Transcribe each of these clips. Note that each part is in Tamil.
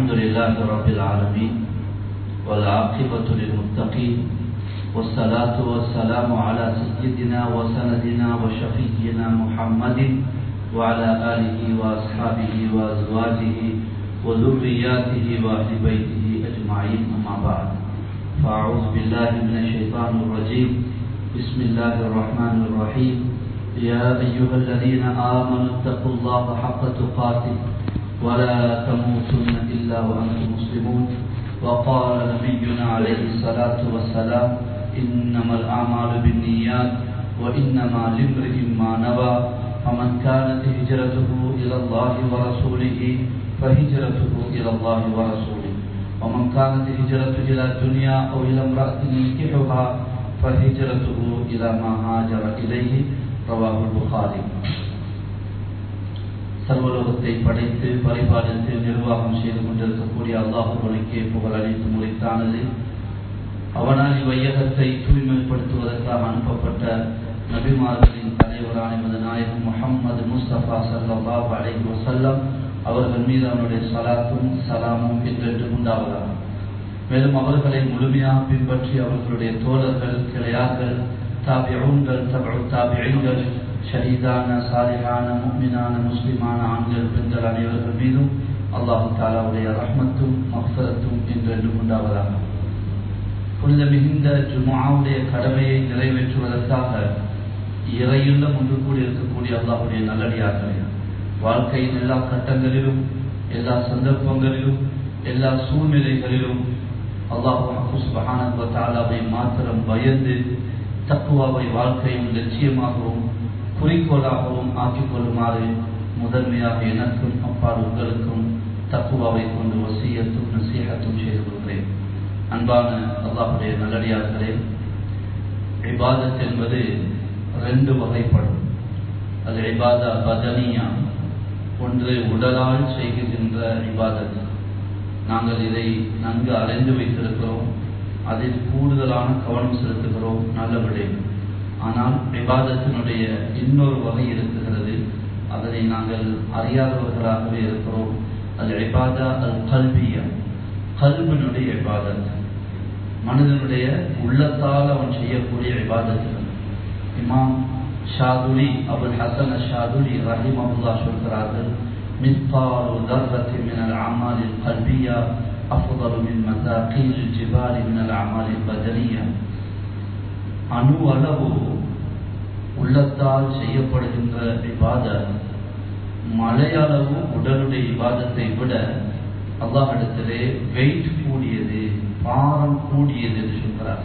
الحمد لله رب العالمين والعاقبة للمتقين والصلاة والسلام على سيدنا وسندنا وشفينا محمد وعلى آله وأصحابه وأزواجه وذرياته وأهل بيته أجمعين أما بعد فأعوذ بالله من الشيطان الرجيم بسم الله الرحمن الرحيم يا أيها الذين آمنوا اتقوا الله حق تقاته ولا تموتن إلا وأنتم مسلمون وقال نبينا عليه الصلاة والسلام إنما الأعمال بالنيات وإنما لامرئ ما نوى فمن كانت هجرته إلى الله ورسوله فهجرته إلى الله ورسوله ومن كانت هجرته إلى الدنيا أو إلى امرأة ينكحها فهجرته إلى ما هاجر إليه رواه البخاري சர்வலோகத்தை படைத்து பரிபாலித்து நிர்வாகம் செய்து கொண்டிருக்கக்கூடிய அல்லாஹுவனுக்கே புகழ் அளித்து முறைத்தானது அவனால் இவ்வையகத்தை தூய்மைப்படுத்துவதற்காக அனுப்பப்பட்ட நபிமார்களின் தலைவரான எமது நாயகம் முகம்மது முஸ்தபா சல்லாஹ் அலைஹி வசல்லம் அவர்கள் மீது அவனுடைய சலாத்தும் சலாமும் என்றென்று உண்டாவதாக மேலும் அவர்களை முழுமையாக பின்பற்றி அவர்களுடைய தோழர்கள் கிளையார்கள் தாபியூன்கள் தபு தாபியங்கள் ஷஹீதான சாலிஹான முக்மினான முஸ்லிமான ஆண்கள் பெண்கள் அனைவர்கள் மீதும் அல்லாஹு தாலாவுடைய ரஹ்மத்தும் மஃபரத்தும் என்றென்றும் உண்டாவதாக புனித மிகுந்த ஜுமாவுடைய கடமையை நிறைவேற்றுவதற்காக இறையுள்ள ஒன்று கூடி இருக்கக்கூடிய அல்லாஹுடைய நல்லடியார்களே வாழ்க்கையின் எல்லா கட்டங்களிலும் எல்லா சந்தர்ப்பங்களிலும் எல்லா சூழ்நிலைகளிலும் அல்லாஹு சுபஹானவை மாத்திரம் பயந்து தக்குவாவை வாழ்க்கையும் லட்சியமாகவும் குறிக்கோளாகவும் ஆக்கிக் கொள்ளுமாறு முதன்மையாக எனக்கும் அப்பால் உங்களுக்கும் தக்குவாவை கொண்டு வசியத்தும் நசீகத்தும் செய்து கொள்கிறேன் அன்பான அல்லாஹுடைய நல்லடியார்களே இபாதத் என்பது ரெண்டு வகைப்படும் அது இபாதா பதனியா ஒன்று உடலால் செய்கின்ற இபாதத் நாங்கள் இதை நன்கு அறிந்து வைத்திருக்கிறோம் அதில் கூடுதலான கவனம் செலுத்துகிறோம் நல்ல விடயம் ஆனால் விவாதத்தினுடைய இன்னொரு வகை இருக்குகிறது அதனை நாங்கள் அறியாதவர்களாகவே இருக்கிறோம் அது இபாதா அல் கல்வியா கல்வினுடைய இபாதத் மனிதனுடைய உள்ளத்தால் அவன் செய்யக்கூடிய இபாதத்துகள் இமாம் ஷாதுலி அபுல் ஹசன் ஷாதுலி ரஹிம் அபுல்லா சொல்கிறார்கள் مثقال ذرة من الأعمال القلبية أفضل من مثاقيل الجبال من الأعمال البدنية அணு அளவு உள்ளத்தால் செய்யப்படுகின்ற இபாத மலையளவு உடலுடைய இபாதத்தை விட அல்லாஹிடத்திலே வெயிட் கூடியது பாரம் கூடியது என்று சொல்கிறார்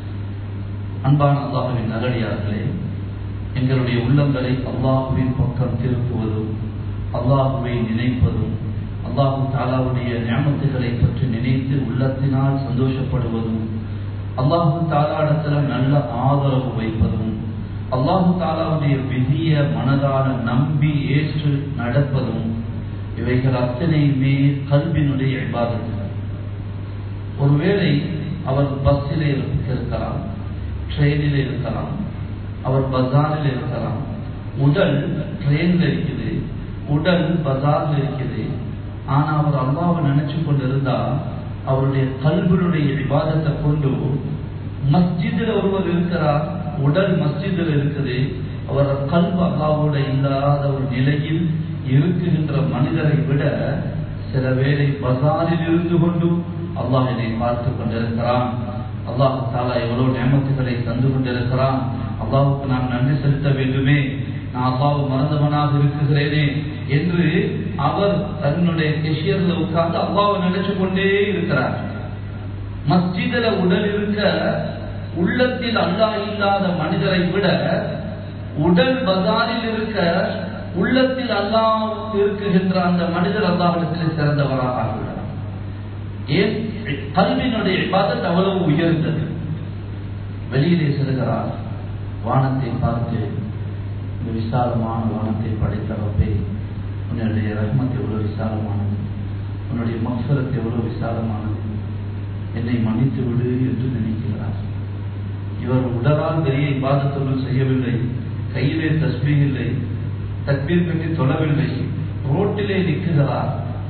அன்பான அல்லாஹுவின் நல்லடியார்களே எங்களுடைய உள்ளங்களை அல்லாஹுவின் பக்கம் திருப்புவதும் அல்லாஹுவை நினைப்பதும் அல்லாஹு தாலாவுடைய ஞாபகத்துகளை பற்றி நினைத்து உள்ளத்தினால் சந்தோஷப்படுவதும் அல்லாஹு தாலாடத்தில் நல்ல ஆதரவு வைப்பதும் அல்லாஹு தாலாவுடைய விதிய மனதான நம்பி ஏற்று நடப்பதும் இவைகள் அத்தனையுமே கல்வினுடைய இபாதத்துகள் ஒருவேளை அவர் பஸ்ஸில் இருக்கலாம் ட்ரெயினில் இருக்கலாம் அவர் பஜாரில் இருக்கலாம் உடல் ட்ரெயினில் இருக்குது உடல் பஜார்ல இருக்குது ஆனா அவர் அல்லாவை நினைச்சு கொண்டு இருந்தா அவருடைய கல்வினுடைய விவாதத்தை கொண்டு மஸ்ஜிதில் ஒருவர் இருக்கிறார் உடல் மஸ்ஜிதில் இருக்குது அவர் கல்வி அல்லாவோட இல்லாத ஒரு நிலையில் இருக்குகின்ற மனிதரை விட சில வேளை பசாரில் இருந்து கொண்டும் அல்லாஹ் என்னை பார்த்து கொண்டிருக்கிறான் அல்லாஹு தாலா எவ்வளவு நியமத்துகளை தந்து கொண்டிருக்கிறான் அல்லாவுக்கு நான் நன்றி செலுத்த வேண்டுமே நான் அல்லாவை மறந்தவனாக இருக்குகிறேனே என்று அவர் தன்னுடைய கெஷியர்ல உட்கார்ந்து அல்லாவை நினைச்சு கொண்டே இருக்கிறார் மஸ்ஜிதில உடல் இருக்க உள்ளத்தில் அல்லாஹ் இல்லாத மனிதரை விட உடல் பஜாரில் இருக்க உள்ளத்தில் அல்லாஹ் இருக்குகின்ற அந்த மனிதர் அல்லாஹிடத்தில் சிறந்தவராக ஆகிறார் ஏன் கல்வியினுடைய இபாதத் அவ்வளவு உயர்ந்தது வெளியிலே செல்கிறார் வானத்தை பார்த்து இந்த விசாலமான வானத்தை படைத்தவப்பே உன்னுடைய ரஹ்மத் எவ்வளவு விசாலமானது உன்னுடைய மக்சரத் எவ்வளவு விசாலமானது என்னை மன்னித்து விடு என்று நினைக்கிறார் இவர் உடலால் பெரிய இபாதத்தொன்றும் செய்யவில்லை கையிலே தஸ்மீ இல்லை தக்பீர் கட்டி தொழவில்லை ரோட்டிலே நிற்குகிறார்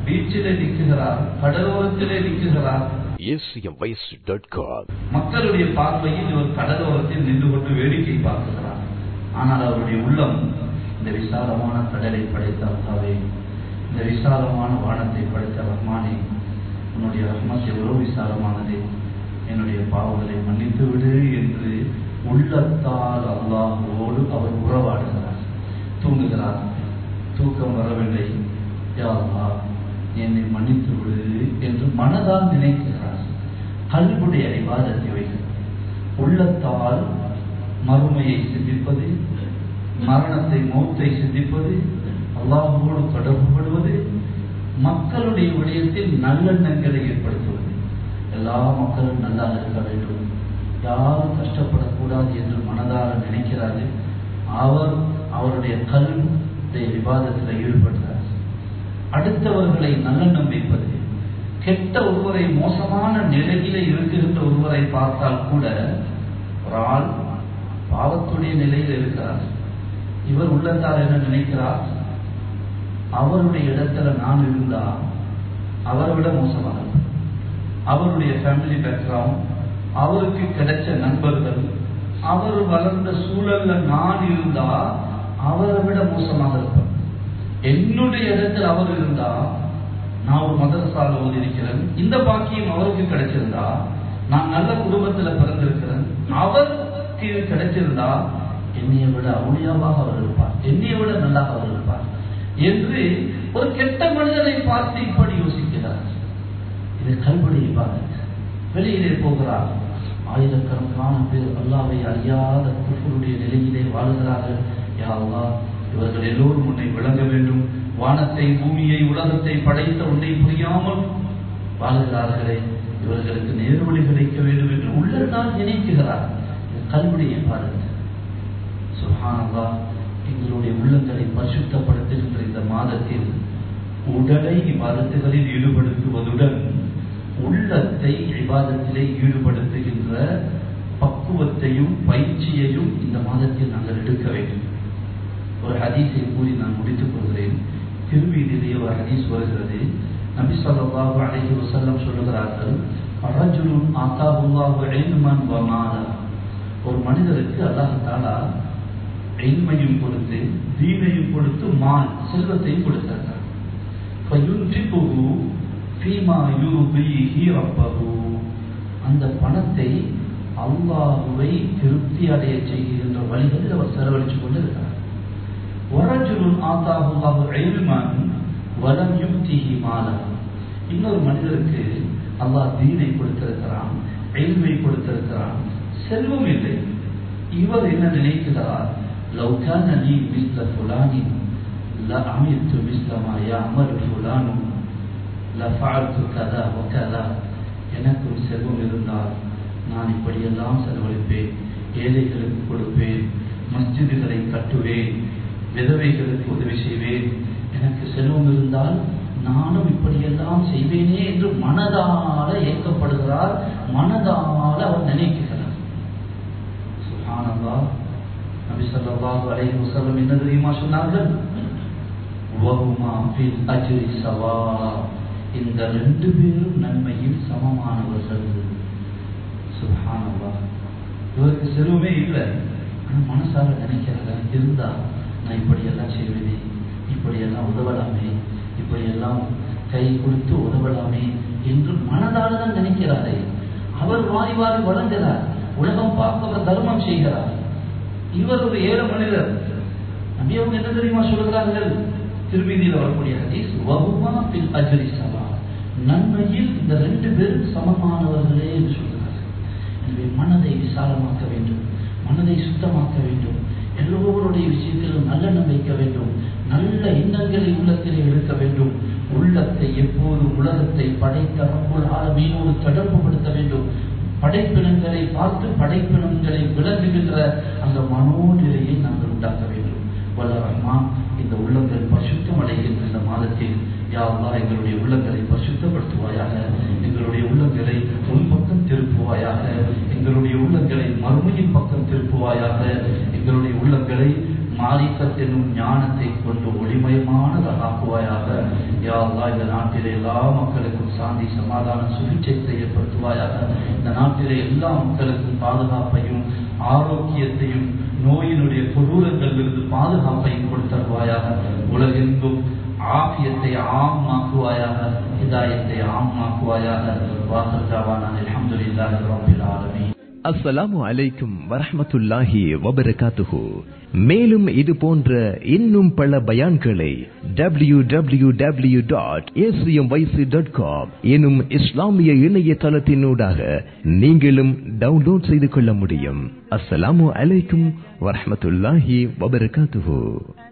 பீச்சிலே நிற்கிறார் கடலோரத்திலே நிற்கிறார் acmvoice.com. மக்களுடைய பார்வையில் இவர் கடலோரத்தில் நின்று கொண்டு வேடிக்கை பார்க்கிறார் ஆனால் அவருடைய உள்ளம் இந்த விசாலமான கடலை படைத்த அல்லாவே இந்த விசாலமான வானத்தை படைத்த ரஹ்மானே உன்னுடைய ரஹ்மத் எவ்வளவு விசாலமானது என்னுடைய பாவங்களை மன்னித்து விடு என்று உள்ளத்தால் அல்லாஹோடு அவர் உறவாடுகிறார் தூங்குகிறார் தூக்கம் வரவில்லை யா அல்லாஹ் என்னை மன்னித்து விடு என்று மனதால் நினைக்கிறார் கல்புடைய அறிவாதத்தை வைத்து உள்ளத்தால் மறுமையை சிந்திப்பது மரணத்தை மௌத்தை சிந்திப்பது அல்லாஹோடு தொடர்புபடுவது மக்களுடைய விடயத்தில் நல்லெண்ணங்களை ஏற்படுத்துவது எல்லா மக்களும் நல்லா இருக்க வேண்டும் யாரும் கஷ்டப்படக்கூடாது என்று மனதார நினைக்கிறாரு அவர் அவருடைய கல்விடைய விவாதத்தில் ஈடுபடுறார் அடுத்தவர்களை நல்லெண்ணம் வைப்பது கெட்ட ஒருவரை மோசமான நிலையில இருக்குகின்ற ஒருவரை பார்த்தால் கூட ஒரு ஆள் பாவத்துடைய நிலையில் இருக்கிறார் இவர் உள்ளத்தால் என்ன நினைக்கிறார் அவருடைய இடத்துல நான் இருந்தா அவரை விட மோசமாக இருப்பேன். அவருடைய ஃபேமிலி பேக்ரவுண்ட் அவருக்கு கிடைச்ச நண்பர்கள் அவர் வளர்ந்த சூழல்ல நான் இருந்தா அவரை விட மோசமாக இருப்பேன் என்னுடைய இடத்தில் அவர் இருந்தா நான் ஒரு மதரசால ஓதி இருக்கிறேன் இந்த பாக்கியம் அவருக்கு கிடைச்சிருந்தா நான் நல்ல குடும்பத்துல பிறந்திருக்கிறேன் அவருக்கு இது கிடைச்சிருந்தா என்னைய விட அவுளியாவாக அவர் இருப்பார் என்னைய விட நல்லாக அவர் இருப்பார் என்று ஒரு கெட்ட மனிதனை பார்த்து இப்படி யோசிக்கிறார் இது கல்படி இபாதத் வெளியிலே போகிறார் ஆயிரக்கணக்கான பேர் அல்லாவை அறியாத குஃபருடைய நிலையிலே வாழ்கிறார்கள் யா அல்லாஹ் இவர்கள் எல்லோரும் உன்னை விளங்க வேண்டும் வானத்தை பூமியை உலகத்தை படைத்த உன்னை புரியாமல் வாழுகிறார்களே இவர்களுக்கு நேர்வழி கிடைக்க வேண்டும் என்று உள்ளத்தால் நினைக்குகிறார் இது கல்விடைய பாருங்க சுஹானல்லா எங்களுடைய உள்ளங்களை பரிசுத்தப்படுத்துகின்ற இந்த மாதத்தில் உடலை இவ்வாதத்துகளில் ஈடுபடுத்துவதுடன் உள்ளத்தை இவ்வாதத்திலே ஈடுபடுத்துகின்ற பக்குவத்தையும் பயிற்சியையும் இந்த மாதத்தில் நாங்கள் எடுக்க வேண்டும் ஒரு ஹதீஸை கூறி நான் முடித்துக் கொள்கிறேன் திருவீதியிலே ஒரு ஹதீஸ் வருகிறது நபி ஸல்லல்லாஹு அலைஹி வஸல்லம் சொல்லுகிறார்கள் ரஜுலுன் ஆதாஹுல்லாஹு இல்மன் வ மாலா ஒரு மனிதருக்கு அல்லாஹ் தஆலா இல்மையும் கொடுத்து தீனையும் கொடுத்து மால் செல்வத்தையும் கொடுத்திருக்கிறார் ஃபயுன்ஃபிகுஹு ஃபீமா யுர்திஹி ரப்பஹு அந்த பணத்தை அல்லாஹுவை திருப்தி அடைய செய்கின்ற வழிகளில் அவர் செலவழித்துக் கொண்டிருக்கிறார் ஒரஜுலுன் ஆத்தாஹுல்லாஹு இல்மன் வலம் யுக்திஹி மாலா இன்னொரு மனிதருக்கு அல்லாஹ் தீனை கொடுத்திருக்கிறான் இல்மை கொடுத்திருக்கிறான் செல்வம் இல்லை இவர் என்ன நினைக்கிறார் லவ் கான லீ மிஸ்ல ஃபுலானி لعملت مثل ما يعمل فلان لفعلت كذا وكذا எனக்கும் செல்வம் இருந்தால் நான் இப்படியெல்லாம் செலவழிப்பேன் ஏழைகளுக்கு கொடுப்பேன் மஸ்ஜிதுகளை கட்டுவேன் விதவைகளுக்கு உதவி செய்வேன் எனக்கு செல்வம் இருந்தால் நானும் இப்படியெல்லாம் செய்வேனே என்று மனதால ஏற்கப்படுகிறார் மனதால அவர் நினைக்கிறார் சுஹானல்லா நபி ஸல்லல்லாஹு அலைஹி வஸல்லம் என்ன தெரியுமா சொன்னார்கள் வஹுமா ஃபில் அஜ்ரி சவா இந்த ரெண்டு பேரும் நன்மையில் சமமானவர்கள் சுப்ஹானல்லாஹ் இவருக்கு செல்வமே இல்லை ஆனால் மனசால நினைக்கிறாங்க இருந்தா நான் இப்படியெல்லாம் செய்வேனே இப்படியெல்லாம் உதவலாமே இப்படியெல்லாம் கை கொடுத்து உதவலாமே என்று மனதால தான் நினைக்கிறாரே அவர் வாரி வாரி வழங்குகிறார் உலகம் பார்க்க அவர் தர்மம் செய்கிறார் இவர் ஒரு ஏழு மனிதர் நபி அவங்க என்ன தெரியுமா சொல்கிறார்கள் திருமீதியில் வரக்கூடிய ஹதீஸ் வகுமா பில் அஜ்ரி சவா நன்மையில் இந்த ரெண்டு பேரும் சமமானவர்களே என்று சொல்கிறார்கள் எனவே மனதை விசாலமாக்க வேண்டும் மனதை சுத்தமாக்க வேண்டும் எல்லோருடைய விஷயத்திலும் நல்லெண்ணம் வைக்க வேண்டும் நல்ல எண்ணங்களை உள்ளத்திலே எடுக்க வேண்டும் உள்ளத்தை எப்போதும் உலகத்தை படைத்த ரப்புல் ஆலமீனோடு தொடர்புபடுத்த வேண்டும் படைப்பினங்களை பார்த்து படைப்பினங்களை விளங்குகின்ற அந்த மனோநிலையை நாங்கள் உண்டாக்க வேண்டும் வல்ல ரஹ்மான் இந்த உள்ளங்கள் பரிசுத்தம் அடைகின்ற இந்த மாதத்தில் யா அல்லாஹ் எங்களுடைய உள்ளங்களை பரிசுத்தப்படுத்துவாயாக எங்களுடைய உள்ளங்களை உன் பக்கம் திருப்புவாயாக எங்களுடைய உள்ளங்களை மறுமையின் பக்கம் திருப்புவாயாக எங்களுடைய உள்ளங்களை மாரிக்கத் என்னும் ஞானத்தை கொண்டு ஒளிமயமானதாக ஆக்குவாயாக யா அல்லா இந்த நாட்டிலே எல்லா மக்களுக்கும் சாந்தி சமாதான சுபிச்சத்தை ஏற்படுத்துவாயாக இந்த நாட்டிலே எல்லா மக்களுக்கும் பாதுகாப்பையும் ஆரோக்கியத்தையும் நோயினுடைய கொடூரங்களிலிருந்து பாதுகாப்பையும் கொடுத்தருவாயாக உலகெங்கும் ஆபியத்தை ஆமாக்குவாயாக ஹிதாயத்தை ஆமாக்குவாயாக வாசத்தாவான அல்ஹம்துலில்லாஹி ரப்பில் ஆலமீன் அஸ்ஸலாமு அலைக்கும் வரஹ்மத்துல்லாஹி வபரகாத்துஹு மேலும் இது போன்ற இன்னும் பல பயான்களை W W W dot dot com எனும் இஸ்லாமிய இணையதளத்தினூடாக நீங்களும் டவுன்லோட் செய்து கொள்ள முடியும் அஸ்ஸலாமு அலைக்கும் வரஹ்மத்துல்லாஹி வபரகாத்துஹு